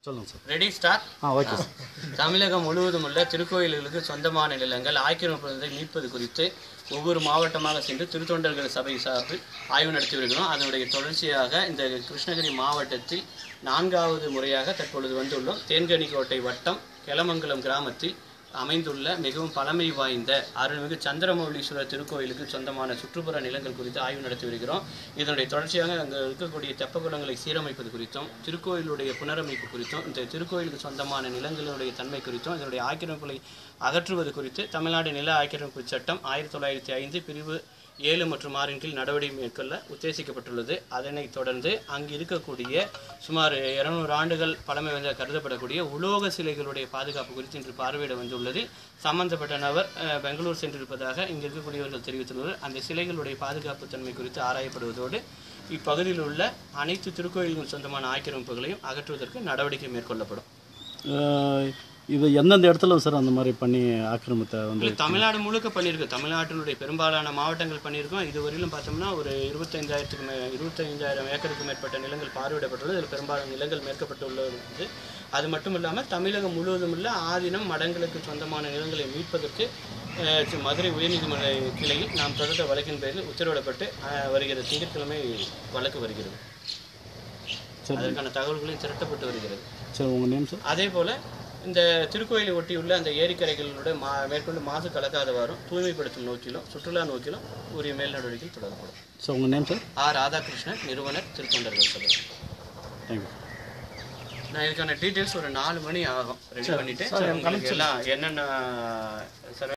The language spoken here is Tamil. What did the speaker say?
சொல்லுங்கள் sir ready start ah okay sir தமிழகம் முழுவதும் உள்ள திருக்கோயில்களுக்கு சொந்தமான நிலங்கள் ஆக்கிரமிப்பதை மீட்பது குறித்து ஒவ்வொரு மாவட்டமாக சென்று திருத்தொண்டர்கள் சபை சார்பில் ஆய்வு நடத்தி வருகிறோம் அதனுடைய தொடர்ச்சியாக இந்த கிருஷ்ணகிரி மாவட்டத்தில் நான்காவது முறையாக தற்பொழுது வந்துள்ளோம் தேன்கனிக்கோட்டை வட்டம் கெலமங்கலம் கிராமத்தில் அமைந்துள்ள மிகவும் பழமை வாய்ந்த அருள்மிகு சந்திரமௌலீஸ்வரர் திருக்கோயிலுக்கு சொந்தமான சுற்றுப்புற நிலங்கள் குறித்து ஆய்வு நடத்தி வருகிறோம் இதனுடைய தொடர்ச்சியாக அங்கே இருக்கக்கூடிய தெப்பக்குளங்களை சீரமைப்பது குறித்தும் திருக்கோயிலுடைய புனரமைப்பு குறித்தும் இந்த திருக்கோயிலுக்கு சொந்தமான நிலங்களுடைய தன்மை குறித்தும் இதனுடைய ஆக்கிரமிப்புகளை அகற்றுவது குறித்து தமிழ்நாடு நில ஆக்கிரமிப்பு சட்டம் ஆயிரத்தி தொள்ளாயிரத்தி ஐந்து பிரிவு ஏழு மற்றும் ஆறின் கீழ் நடவடிக்கை மேற்கொள்ள உத்தேசிக்கப்பட்டுள்ளது அதனைத் தொடர்ந்து அங்கு இருக்கக்கூடிய சுமார் இருநூறு ஆண்டுகள் பழமை வாய்ந்த கருதப்படக்கூடிய உலோக சிலைகளுடைய பாதுகாப்பு குறித்து இன்று பார்வையிட வந்துள்ளது சம்பந்தப்பட்ட நபர் அஹ், பெங்களூர் சென்றிருப்பதாக இங்கு இருக்கக்கூடியவர்கள் தெரிவித்துள்ளனர் அந்த சிலைகளுடைய பாதுகாப்பு தன்மை குறித்து ஆராயப்படுவதோடு இப்பகுதியில் உள்ள அனைத்து திருக்கோயில்கள் சொந்தமான ஆக்கிரமிப்புகளையும் அகற்றுவதற்கு நடவடிக்கை மேற்கொள்ளப்படும் இது எந்தெந்த இடத்துல சார் அந்த மாதிரி பண்ணி ஆக்கிரமித்தை வந்து இல்லை தமிழ்நாடு முழுக்க பண்ணியிருக்கு தமிழ்நாட்டினுடைய பெரும்பாலான மாவட்டங்கள் பண்ணியிருக்கோம் இதுவரையிலும் பார்த்தோம்னா ஒரு இருபத்தைந்தாயிரத்துக்கு மே இருபத்தைந்தாயிரம் ஏக்கருக்கு மேற்பட்ட நிலங்கள் பார்வையிடப்பட்டுள்ளது இதில் பெரும்பாலான நிலங்கள் மேற்கப்பட்டுள்ளது அது மட்டும் இல்லாமல் தமிழகம் முழுவதும் உள்ள ஆதீனம் மடங்களுக்கு சொந்தமான நிலங்களை மீட்பதற்கு அஹ், சி- மதுரை உயர்நீதிமன்ற கிளையில் நாம் தொடர்ந்த வழக்கின் பேரில் உத்தரவிடப்பட்டு அஹ், வருகிற திங்கட்கிழமை வழக்கு வருகிறது சரி அதற்கான தகவல்களையும் திரட்டப்பட்டு வருகிறது சரி உங்கள் நேம் சார் அதே போல் இந்த திருக்கோயிலை ஒட்டியுள்ள அந்த ஏரிக்கரைகளோட மா மேற்கொண்டு மாசு கலக்காதவாறும் தூய்மைப்படுத்தும் நோக்கிலும் சுற்றுலா நோக்கிலும் உரிய மேல் நடவடிக்கை தொடரப்படும் சார் உங்கள் நேம் சார் ஆர் ராதாகிருஷ்ணன் நிறுவனர் திருத்தொண்டர்கள் சபை தேங்க்யூ நான் இதுக்கான டீட்டெயில்ஸ் ஒரு நாலு மணி ஆகும் ரெடி பண்ணிட்டு உங்களுக்கு எல்லாம் என்னென்ன